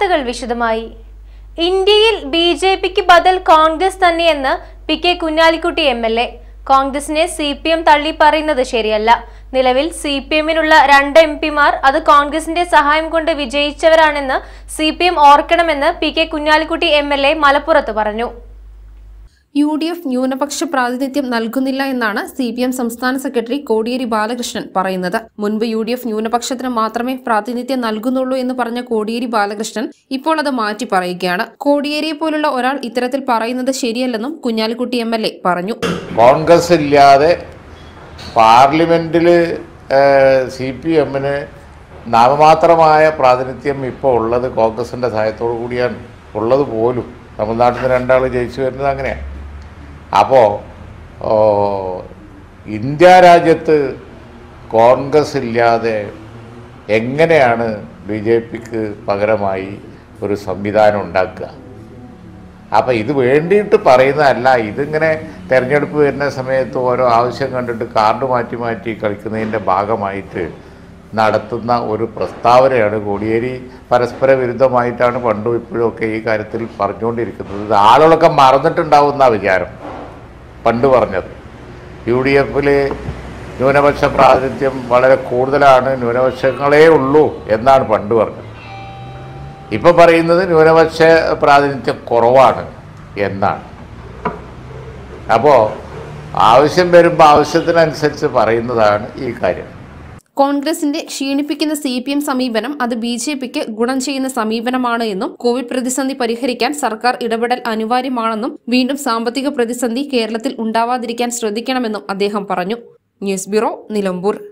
വാർത്തകൾ വിശദമായി ഇന്ത്യയിൽ ബി ജെ പിക്ക് ബദൽ കോൺഗ്രസ് തന്നെയെന്ന് P K Kunhalikutty M L A കോൺഗ്രസിനെ സി പി എം തള്ളി പറയുന്നത് ശരിയല്ല നിലവിൽ സി പി എമ്മിനുള്ള രണ്ട് എം പിമാർ അത് കോൺഗ്രസിന്റെ സഹായം കൊണ്ട് വിജയിച്ചവരാണെന്ന് സി പി എം ഓർക്കണമെന്ന് P K Kunhalikutty M L A മലപ്പുറത്ത് പറഞ്ഞു യു ഡി എഫ് ന്യൂനപക്ഷ പ്രാതിനിധ്യം നൽകുന്നില്ല എന്നാണ് സി പി എം സംസ്ഥാന സെക്രട്ടറി കോടിയേരി ബാലകൃഷ്ണൻ പറയുന്നത് മുൻപ് യു ഡി എഫ് ന്യൂനപക്ഷത്തിന് മാത്രമേ പ്രാതിനിധ്യം നൽകുന്നുള്ളൂ എന്ന് പറഞ്ഞ കോടിയേരി ബാലകൃഷ്ണൻ ഇപ്പോൾ അത് മാറ്റി പറയുകയാണ് കോടിയേരിയെ പോലുള്ള ഒരാൾ ഇത്തരത്തിൽ പറയുന്നത് ശരിയല്ലെന്നും കുഞ്ഞാലിക്കുട്ടി എം എൽ എ പറഞ്ഞു കോൺഗ്രസ് ഇല്ലാതെ പാർലമെൻറ്റിൽ സി പി എമ്മിന് നാമമാത്രമായ പ്രാതിനിധ്യം ഇപ്പോൾ ഉള്ളത് കോൺഗ്രസിൻ്റെ സഹായത്തോടു കൂടിയാണ് ഉള്ളത് പോലും തമിഴ്നാട്ടിൽ നിന്ന് രണ്ടാൾ ജയിച്ചു വരുന്നത് അങ്ങനെയാണ് അപ്പോൾ ഇന്ത്യ രാജ്യത്ത് കോൺഗ്രസ് ഇല്ലാതെ എങ്ങനെയാണ് ബി ജെ പിക്ക് പകരമായി ഒരു സംവിധാനം ഉണ്ടാക്കുക അപ്പം ഇത് വേണ്ടിയിട്ട് പറയുന്നതല്ല ഇതിങ്ങനെ തെരഞ്ഞെടുപ്പ് വരുന്ന സമയത്ത് ഓരോ ആവശ്യം കണ്ടിട്ട് കാർഡ് മാറ്റി മാറ്റി കളിക്കുന്നതിൻ്റെ ഭാഗമായിട്ട് നടത്തുന്ന ഒരു പ്രസ്താവനയാണ് കോടിയേരി പരസ്പര വിരുദ്ധമായിട്ടാണ് പണ്ടും ഇപ്പോഴും ഒക്കെ ഈ കാര്യത്തിൽ പറഞ്ഞുകൊണ്ടിരിക്കുന്നത് ഇത് ആളുകളൊക്കെ മറന്നിട്ടുണ്ടാവുന്ന വിചാരം പണ്ട് പറഞ്ഞത് യു ഡി എഫിൽ ന്യൂനപക്ഷ പ്രാതിനിധ്യം വളരെ കൂടുതലാണ് ന്യൂനപക്ഷങ്ങളേ ഉള്ളൂ എന്നാണ് പണ്ട് പറഞ്ഞത് ഇപ്പൊ പറയുന്നത് ന്യൂനപക്ഷ പ്രാതിനിധ്യം കുറവാണ് എന്നാണ് അപ്പോൾ ആവശ്യം വരുമ്പോൾ ആവശ്യത്തിനനുസരിച്ച് പറയുന്നതാണ് ഈ കാര്യം കോൺഗ്രസിന്റെ ക്ഷീണിപ്പിക്കുന്ന സി പി എം സമീപനം അത് ബി ജെ പിക്ക് ഗുണം ചെയ്യുന്ന സമീപനമാണ് എന്നും കോവിഡ് പ്രതിസന്ധി പരിഹരിക്കാൻ സർക്കാർ ഇടപെടൽ അനിവാര്യമാണെന്നും വീണ്ടും സാമ്പത്തിക പ്രതിസന്ധി കേരളത്തിൽ ഉണ്ടാവാതിരിക്കാൻ ശ്രദ്ധിക്കണമെന്നും അദ്ദേഹം പറഞ്ഞു ന്യൂസ് ബ്യൂറോ നിലമ്പൂർ